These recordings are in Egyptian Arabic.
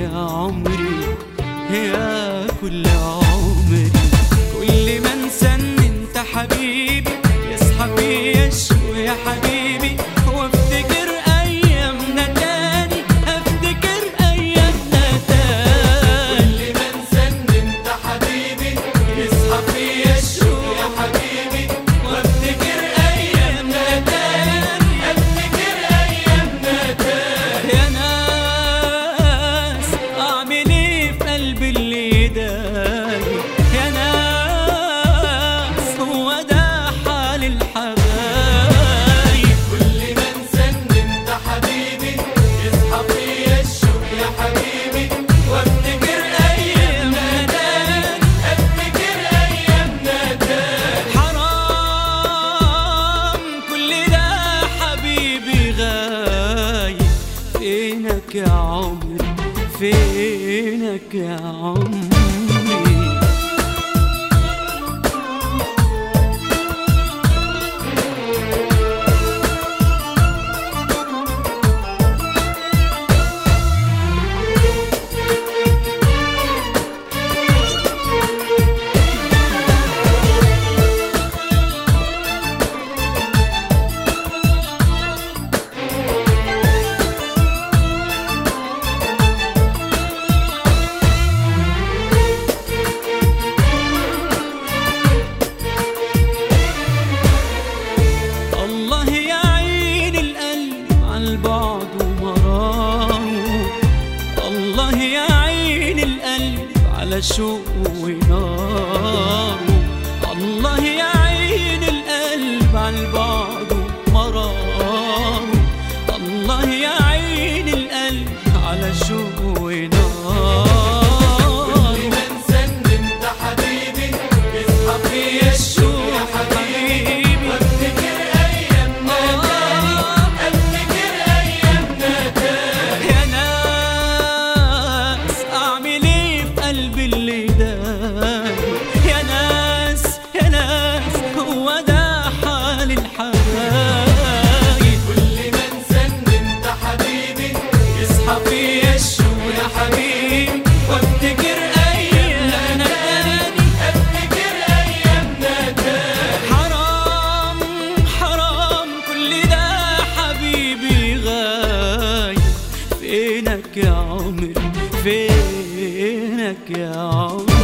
يا عمري يا كل عمري كل ما انسى ان انت حبيبي يصحى فيا الشوق يا حبيبي وافتكر ايامنا تاني افتكر ايامنا تاني كل ما انسى ان انت حبيبي يصحى فيا الشوق يا حبيبي وافتكر ايامنا تاني افتكر ايامنا تاني يا ناس اعمل ايه في قلبي اللي دايق يا ناس هو ده حال الحبايب كل ما انسى ان انت حبيبي يصحى فيا الشوق يا حبيبي وافتكر ايامنا تاني افتكر ايامنا تاني حرام كل ده حبيبي غايب فينك يا عمري فينك يا عمري الله يعين القلب على البعد ومراره الله يعين القلب على شوق وناره الله يعين القلب على البعد ومراره الله يعين القلب على شوق وناره كل ما انسى ان انت حبيبي يصحى فيا الشوق يا حبيبي وافتكر ايامنا تاني افتكر ايامنا تاني يا ناس اعمل ايه في قلبي اللي دايق يا ناس يا ناس هو ده حال الحبايب كل ما انسى ان انت حبيبي يصحى فيا الشوق يا حبيبي وافتكر ايامنا تاني افتكر ايامنا تاني حرام حرام كل ده حبيبي غايب فينك يا عمري فينك يا عمري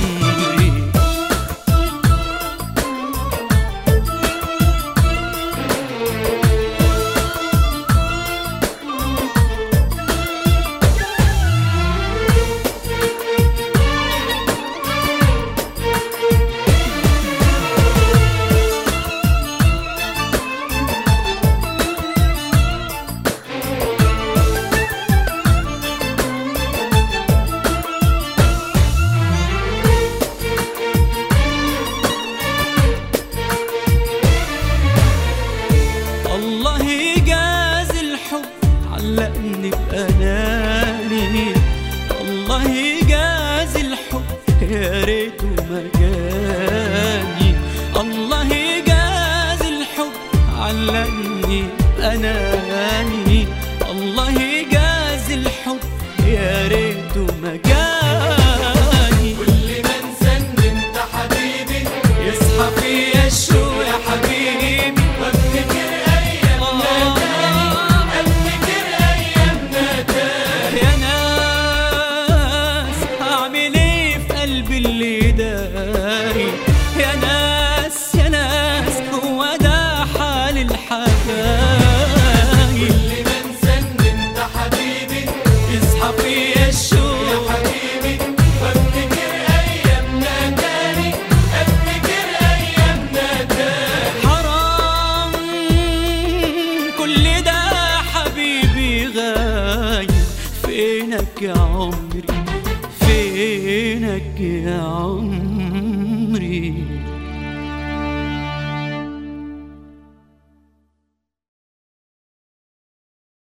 الله يجاز الحب علقني بأناني الله يجاز الحب يا ريته ما جاني الله يجاز الحب علقني بأناني الله يجاز الحب يا ريته ما جاني كل ما انسى ان انت حبيبي يصحى فيا الشوق يا حبيبي وافتكر ايامنا تاني افتكر ايامنا تاني يا ناس اعمل ايه في قلبي اللي داري يا ناس يا ناس هو ده حال الحبايب كل ما انسى ان انت حبيبي يصحى فيا الشوق يا حبيبي وافتكر ايامنا تاني افتكر ايامنا تاني حرام كل ده حبيبي غايب فينك يا عمري فينك يا عمري